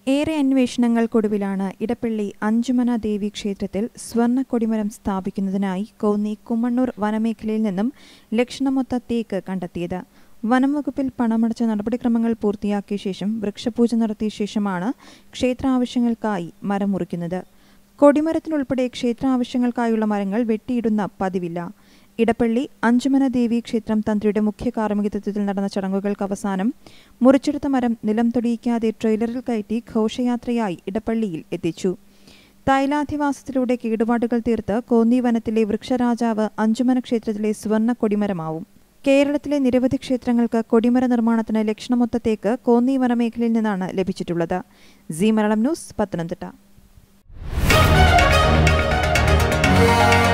ഏറെ അന്വേഷണങ്ങൾക്കൊടുവിലാണ് ഇടപ്പള്ളി അഞ്ചുമന ദേവി ക്ഷേത്രത്തിൽ സ്വർണ്ണ കൊടിമരം സ്ഥാപിക്കുന്നതിനായി കോന്നി കുമ്മണ്ണൂർ വനമേഖലയിൽ നിന്നും ലക്ഷണമൊത്ത തേക്ക് കണ്ടെത്തിയത് വനം വകുപ്പിൽ പണമടച്ച നടപടിക്രമങ്ങൾ പൂർത്തിയാക്കിയ ശേഷം വൃക്ഷപൂജ നടത്തിയ ശേഷമാണ് ക്ഷേത്ര ആവശ്യങ്ങൾക്കായി മരം മുറിക്കുന്നത് കൊടിമരത്തിനുൾപ്പെടെ ക്ഷേത്ര ആവശ്യങ്ങൾക്കായുള്ള മരങ്ങൾ വെട്ടിയിടുന്ന പതിവില്ല ഇടപ്പള്ളി അഞ്ചുമന ദേവി ക്ഷേത്രം തന്ത്രിയുടെ മുഖ്യ കാർമ്മികത്വത്തിൽ നടന്ന ചടങ്ങുകൾക്ക് അവസാനം മുറിച്ചെടുത്ത മരം നിലം തൊടിയിക്കാതെ ട്രെയിലറിൽ കയറ്റി ഘോഷയാത്രയായി ഇടപ്പള്ളിയിൽ എത്തിച്ചു തൈലാധിവാസത്തിലൂടെ കേടുപാടുകൾ തീർത്ത് കോന്നി വനത്തിലെ വൃക്ഷരാജാവ് അഞ്ചുമന ക്ഷേത്രത്തിലെ സുവർണ്ണ കൊടിമരമാവും കേരളത്തിലെ നിരവധി ക്ഷേത്രങ്ങൾക്ക് കൊടിമര നിർമ്മാണത്തിന് ലക്ഷണമൊത്തത്തേക്ക് കോന്നി വനമേഖലയിൽ നിന്നാണ് ലഭിച്ചിട്ടുള്ളത് സി മലയാളം ന്യൂസ് പത്തനംതിട്ട